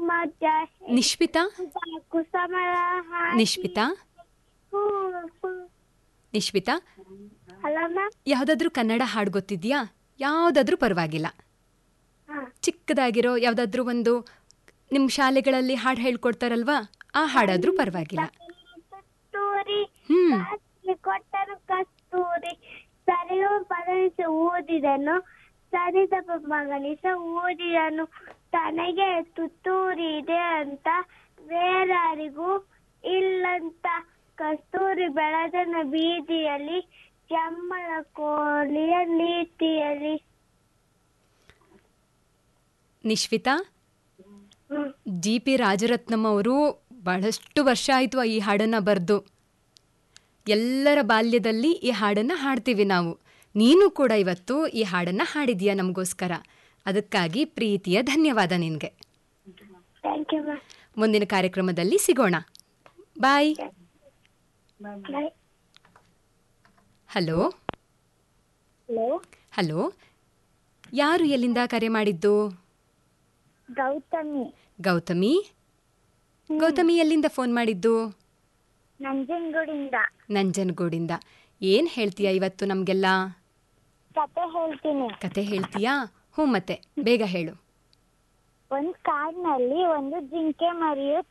ಮಧ್ಯ ನಿಶ್ವಿತಾ ಕುಸಮಲ ನಿಶ್ವಿತಾ ನಿಶ್ವಿತಾ hello ma'am ಯಾವುದಾದ್ರೂ ಕನ್ನಡ ಹಾಡು ಗೊತ್ತಿದೆಯಾ ಯಾವುದಾದ್ರೂ ಪರವಾಗಿಲ್ಲ ಹಾಂ ಚಿಕ್ಕದಾಗಿರೋ ಯಾವುದಾದ್ರೂ ಒಂದು ನಿಮ್ಮ ಶಾಲೆಗಳಲ್ಲಿ ಹಾಡು ಹೇಳ್ಕೊಡ್ತಾರಲ್ವಾ ಆ ಹಾಡಾದ್ರೂ ಪರವಾಗಿಲ್ಲ ಕಸ್ತೂರಿ ಹ್ಮ್ ಕಾಸಿಗೆ ಕೊಟ್ಟರು ಕಸ್ತೂರಿ ಸರಿಯು ಪದನಿಸ ಓದಿದನು ಸರಿದ ಮಗನಿಸ ಓದಿದನು ತನಗೆ ತುತ್ತೂರಿ ಇದೆ ಅಂತ ಬೇರಾರಿಗೂ ಇಲ್ಲಂತ ಕಸ್ತೂರಿ ಬೆಳೆದನ ಬೀದಿಯಲ್ಲಿ ಕೆಮ್ಮಳ ಕೋಳಿಯ ನೀತಿಯಲ್ಲಿ ನಿಶ್ವಿತಾ ಹ್ಮ್. ಜಿ ಪಿ ರಾಜರತ್ನಂ ಅವರು ಬಹಳಷ್ಟು ವರ್ಷ ಆಯಿತು ಈ ಹಾಡನ್ನು ಬರೆದು ಎಲ್ಲರ ಬಾಲ್ಯದಲ್ಲಿ ಈ ಹಾಡನ್ನು ಹಾಡ್ತೀವಿ ನಾವು ನೀನು ಕೂಡ ಇವತ್ತು ಈ ಹಾಡನ್ನು ಹಾಡಿದೀಯ ನಮಗೋಸ್ಕರ ಅದಕ್ಕಾಗಿ ಪ್ರೀತಿಯ ಧನ್ಯವಾದ ನಿನಗೆ ಥ್ಯಾಂಕ್ ಯು ಮ್ಯಾಮ್ ಮುಂದಿನ ಕಾರ್ಯಕ್ರಮದಲ್ಲಿ ಸಿಗೋಣ bye bye hello hello hello ಯಾರು ಎಲ್ಲಿಂದ ಕರೆ ಮಾಡಿದ್ದು ಗೌತಮಿ ಗೌತಮಿ ಗೌತಮಿ ಎಲ್ಲಿಂದ ಫೋನ್ ಮಾಡಿದ್ದು ನಂಜನಗೂಡಿಂದ ನಂಜನಗೂಡಿಂದ ಏನು ಹೇಳ್ತೀಯ ಇವತ್ತು ನಮಗೆಲ್ಲ ಕತೆ ಹೇಳ್ತೀನಿ ಕತೆ ಹೇಳ್ತೀಯಾ ಹ್ಞೂ ಮತ್ತೆ ಬೇಗ ಹೇಳು ಒಂದ್ ಕಾಡಿನಲ್ಲಿ ಒಂದು ಜಿಂಕೆ ಮರಿಯು